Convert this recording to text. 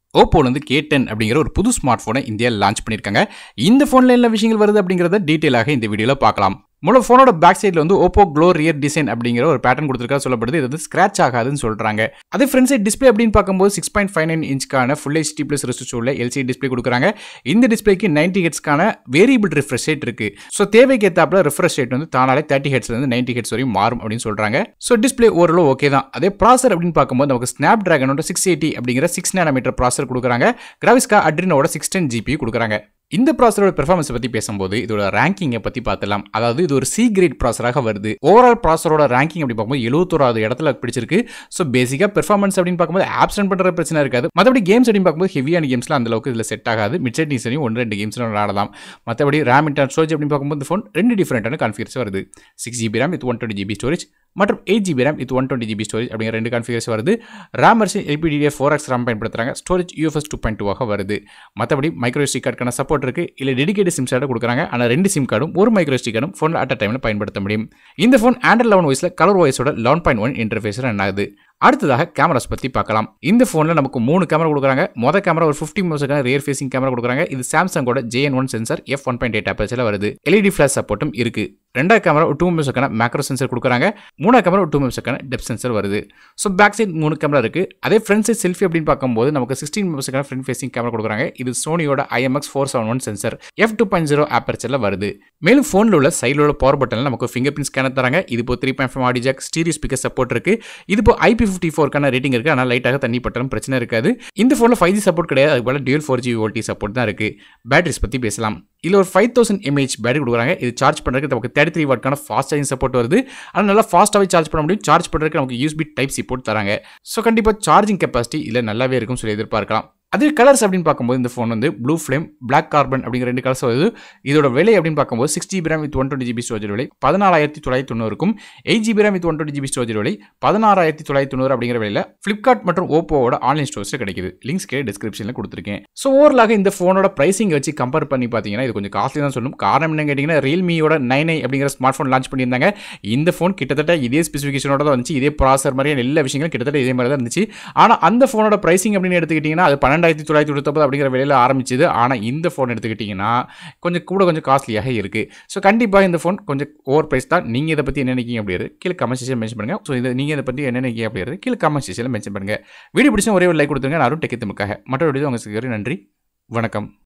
ஓப்போலேருந்து K ten அப்படிங்கிற ஒரு புது ஸ்மார்ட் ஃபோனை இந்தியாவில் லான்ச் பண்ணியிருக்காங்க இந்த ஃபோனில் என்ன விஷயங்கள் வருது அப்படிங்கிறத டீட்டெயிலாக இந்த வீடியோவில் பார்க்கலாம் முதல்ல ஃபோனோட பேக் சைடில் வந்து ஓப்போ க்ளோ ரியர் டிசைன் அப்படிங்கிற ஒரு பேட்டர்ன் கொடுத்துருக்கா சொல்லப்படுது இது வந்து ஸ்க்ராச் ஆகாதுன்னு சொல்கிறாங்க அதே ஃப்ரண்ட் சைட் டிஸ்பிளே அப்படின்னு பார்க்கும்போது சிக்ஸ் பாயிண்ட் ஃபைவ் நைன் இன்ச்க்கான ஃபுல் ஹெச்டி ப்ளஸ் ரெஸ்டியூல எல்சிடி டிஸ்பிளே கொடுக்குறாங்க இந்த டிஸ்பிளேக்கு நைன்டி ஹெட்ஸ்க்கான வேரியபிள் ரிஃப்ரெஷ் ரேட் இருக்கு ஸோ தேவைக்கு ஏற்றாப்புல ரிஃப்ரெஷ் ரேட் வந்து தானாலே தேர்ட்டி ஹெட்ஸ்லேருந்து நைன்டி ஹெட்ஸ் வரையும் மாறும் அப்படின்னு சொல்கிறாங்க ஸோ டிஸ்பிளே ஓரளவு ஓகே தான் அதே ப்ராசர் அப்படின்னு பார்க்கும்போது நமக்கு ஸ்னாப் டிராகனோட சிக்ஸ் எயிட்டி அப்படிங்கிற சிக்ஸ் நேனோமீட்டர் ப்ராசர் கொடுக்குறாங்க கிராவிஸ்கா அட்ரினோட சிக்ஸ் டென் ஜிபி கொடுக்குறாங்க இந்த ப்ராசரோட பெர்ஃபார்மன்ஸ் பற்றி பேசும்போது இதோட ரேங்கிங்கை பற்றி பார்த்தலாம் அதாவது இது ஒரு சி கிரேட் ப்ராசராக வருது ஓவரால் ப்ராசரோட ரேங்கிங் அப்படி பார்க்கும்போது எழுபத்தோராது இடத்துல பிடிச்சிருக்கு ஸோ பேசிக்காக பெர்ஃபார்மன்ஸ் அப்படின்னு பார்க்கும்போது ஆப்ஸ் ரன் பண்ணுற பிரச்சனை இருக்காது மற்றபடி கேம்ஸ் அப்படின்னு பார்க்கும்போது ஹெவியான கேம்ஸ்லாம் அந்த அளவுக்கு இதில் செட் ஆகாது மிட் செட் நீசனையும் ஒன்று ரெண்டு கேம்ஸ் விளாடலாம் மற்றபடி ரேம் இன்டர் ஸ்டோரேஜ் அப்படின்னு பார்க்கும்போது ஃபோன் ரெண்டு டிஃப்ரெண்டான கான்ஃபிகர்ஸ் வருது six GB RAM with one twenty GB storage மற்றும் eight GB RAM with one twenty GB storage அப்படிங்கிற ரெண்டு கான்ஃபிகர்ஸ் வருது RAM version LPDDR four X RAM பயன்படுத்துறாங்க ஸ்டோரேஜ் யூஎஃப்எஸ் டூ பாயிண்ட் டூவாக வருது மற்றபடி மைக்ரோ SD கார்டுக்கான சப்போர்ட் இருக்கு இல்லை டெடிகேட் சிம் கார்டு கொடுக்குறாங்க ஆனால் ரெண்டு சிம் கார்டும் ஒரு மைக்ரோ SD கார்டும் ஃபோனில் அட் அ டைமில் பயன்படுத்த முடியும் இந்த ஃபோன் ஆண்ட்ராய்ட் லெவன் வாய்ஸில் கலர் வாய்ஸோட eleven point one interface run ஆகுது அடுத்ததாக கேமராஸ் பற்றி பார்க்கலாம் இந்த ஃபோனில் நமக்கு மூணு கேமரா கொடுக்குறாங்க மொதல் கேமரா ஒரு ஃபிஃப்டி மினிட்ஸ்க்கான ரியர் ஃபேசிங் கேமரா கொடுக்குறாங்க இது சாம்சங்கோட JN one sensor F one point eight அப்பேச்சில் வருது எல்இடி ஃபிளாஷ் சப்போர்ட்டும் இருக்கு ரெண்டாவது கேமரா ஒரு டூ மினிட்ஸ்க்கான மேக்ரோ சென்சர் கொடுக்குறாங்க மூணாவது கேமரா ஒரு டூ மினிட்ஸ்க்கான டெப் சென்சர் வருது ஸோ பேக் சைட் மூணு கேமரா இருக்கு அதே ஃப்ரண்ட் சைட் செல்ஃபி அப்படின்னு பார்க்கும்போது நமக்கு சிக்ஸ்டீன் மினிட்ஸ்க்கான ஃப்ரண்ட் ஃபேசிங் கேமரா கொடுக்குறாங்க இது சோனியோட IMX four seven one sensor F two point zero ஆப்பர்ச்சரில் வருது மேலும் ஃபோனில் உள்ள சைடில் உள்ள பவர் பட்டனில் நமக்கு ஃபிங்கர் பிரிண்ட் ஸ்கேனர் தராங்க இது இப்போ three point five audio jack stereo speaker support இருக்கு இது இப்போ ஐபி ஃபிஃப்டி ஃபோர்க்கான ரேட்டிங் இருக்கு ஆனால் லைட்டாக தண்ணி பட்டாலும் பிரச்சனை இருக்காது இந்த ஃபோனில் ஃபைவ் ஜி சப்போர்ட் கிடையாது அதுக்கு போல dual four G VoLTE support தான் இருக்கு பேட்டரிஸ் பற்றி பேசலாம் இதில் ஒரு ஃபைவ் தௌசண்ட் எம்ஏஹெச் பேட்டரி கொடுக்குறாங்க இது சார்ஜ் பண்ணுறதுக்கு நமக்கு தேர்ட்டி த்ரீ வாட்க்கான ஃபாஸ்ட் சார்ஜிங் சப்போர்ட் வருது ஆனால் நல்லா ஃபாஸ்ட்டாகவே சார்ஜ் பண்ண முடியும் சார்ஜ் பண்ணுறதுக்கு நமக்கு யூஸ்பி டைப் சி போட்டு தராங்க ஸோ கண்டிப்பாக சார்ஜிங் கெப்பாசிட்டி இதில் நல்லாவே இருக்கும்னு சொல்லி எதிர்பார்க்கலாம் அதே கலர்ஸ் அப்படின்னு பார்க்கும்போது இந்த ஃபோன் வந்து ப்ளூ ஃப்ளேம் பிளாக் கார்பன் அப்படிங்கிற ரெண்டு கலர்ஸ் வருது இதோட விலை அப்படின்னு பார்க்கும்போது six GB RAM with one twenty GB storage விலை பதினாலாயிரத்தி தொள்ளாயிரத்தி தொண்ணூறுக்கும் eight GB RAM with one twenty GB storage விலை பதினாறாயிரத்தி தொள்ளாயிரத்தி தொண்ணூறு அப்படிங்கிற விலையில் ஃப்ளிப்கார்ட் மற்றும் ஓப்போவோட ஆன்லைன் ஸ்டோர்ஸில் கிடைக்குது லிங்க்ஸ் கே டிஸ்கிரிப்ஷனில் கொடுத்துருக்கேன் ஸோ ஓவரலாக இந்த ஃபோனோட ப்ரைசிங் வச்சு கம்பேர் பண்ணி பார்த்தீங்கன்னா இது கொஞ்சம் காஸ்ட்லி தான் சொல்லும் காரணம் என்ன கேட்டிங்கன்னா ரியல்மியோட நைன் ஐ அப்படிங்கிற ஸ்மார்ட் ஃபோன் லான்ச் பண்ணியிருந்தாங்க இந்த ஃபோன் கிட்டத்தட்ட இதே ஸ்பெசிஃபிகேஷனோட தான் வந்துச்சு இதே ப்ராசர் மாதிரியான எல்லா விஷயங்களும் கிட்டத்தட்ட இதே மாதிரி தான் இருந்துச்சு ஆனால் அந்த ஃபோனோட ப்ரைசிங் அப்படின்னு எடுத்துக்கிட்டிங்கன்னா அது பன்னெண்டாயிரத்தி தொள்ளாயிரத்தி தொண்ணூத்தொம்பது அப்படிங்கிற விலையில் ஆரம்பிச்சது ஆனால் இந்த ஃபோன் எடுத்துக்கிட்டிங்கன்னா கொஞ்சம் கூட கொஞ்சம் காஸ்ட்லியாக இருக்குது ஸோ கண்டிப்பாக இந்த ஃபோன் கொஞ்சம் ஓவர் ப்ரைஸ் தான் நீங்கள் இதை பற்றி என்ன நினைக்கிங்க அப்படிங்கிறது கீழே கமெண்ட் செக்ஷன் மென்ஷன் பண்ணுங்கள் ஸோ இதை நீங்கள் இதை பற்றி என்ன நினைக்கிங்க அப்படிங்கிறது கீழே கமெண்ட் செக்ஷனில் மென்ஷன் பண்ணுங்கள் வீடியோ பிடிச்சா ஒரே ஒரு லைக் கொடுத்துருங்க நான் அருண் டெக்கி தமிழுக்காக மற்றொரு வீடியோ உங்களுக்கு நன்றி வணக்கம்